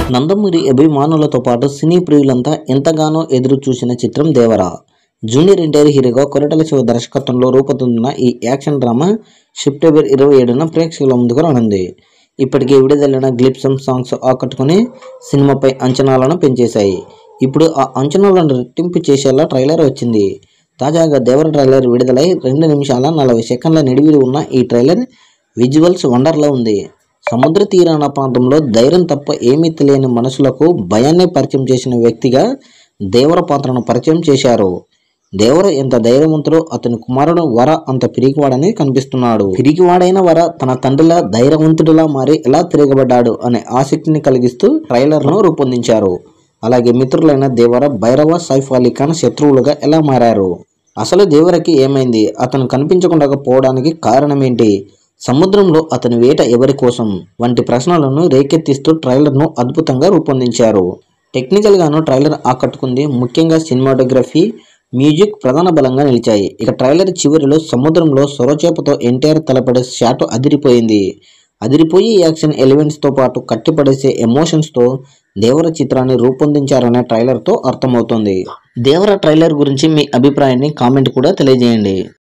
నందమూరి అభిమానులతో పాటు సినీ ప్రియులంతా ఎంతగానో ఎదురు చూసిన చిత్రం దేవర జూనియర్ ఎన్టీఆర్ హీరోగా కొరటల శివ దర్శకత్వంలో రూపొందుతున్న ఈ యాక్షన్ డ్రామా సెప్టెంబర్ ఇరవై ఏడున ప్రేక్షకుల ముందుకు రానుంది ఇప్పటికే విడుదలైన గ్లిప్సమ్ సాంగ్స్ ఆకట్టుకుని సినిమాపై అంచనాలను పెంచేశాయి ఇప్పుడు ఆ అంచనాలను రెట్టింపు చేసేలా ట్రైలర్ వచ్చింది తాజాగా దేవర ట్రైలర్ విడుదలై రెండు నిమిషాల నలభై సెకండ్ల నిడివిడి ఉన్న ఈ ట్రైలర్ విజువల్స్ వండర్లా ఉంది సముద్ర తీరాన ప్రాంతంలో ధైర్యం తప్ప ఏమీ తెలియని మనసులకు భయాన్ని పరిచయం చేసిన వ్యక్తిగా దేవర పాత్రను పరిచయం చేశారు దేవర ఎంత ధైర్యవంతుడో అతని కుమారుడు వర అంత పిరికివాడని కనిపిస్తున్నాడు పిరికివాడైన వర తన తండ్రిలా ధైర్యవంతుడిలా మారి ఎలా తిరగబడ్డాడు అనే ఆసక్తిని కలిగిస్తూ ట్రైలర్ను రూపొందించారు అలాగే మిత్రులైన దేవర భైరవ సైఫ్ అలీ ఖాన్ శత్రువులుగా ఎలా మారారు అసలు దేవరకి ఏమైంది అతను కనిపించకుండా పోవడానికి కారణమేంటి సముద్రంలో అతని వేట ఎవరి కోసం వంటి ప్రశ్నలను రేకెత్తిస్తూ ట్రైలర్ను అద్భుతంగా రూపొందించారు టెక్నికల్గాను ట్రైలర్ ఆకట్టుకుంది ముఖ్యంగా సినిమాటోగ్రఫీ మ్యూజిక్ ప్రధాన బలంగా నిలిచాయి ఇక ట్రైలర్ చివరిలో సముద్రంలో సొరచేపతో ఎన్టీఆర్ తలపడే షాట్ అదిరిపోయింది అదిరిపోయి యాక్షన్ ఎలిమెంట్స్తో పాటు కట్టిపడేసే ఎమోషన్స్తో దేవర చిత్రాన్ని రూపొందించారనే ట్రైలర్తో అర్థమవుతుంది దేవర ట్రైలర్ గురించి మీ అభిప్రాయాన్ని కామెంట్ కూడా తెలియజేయండి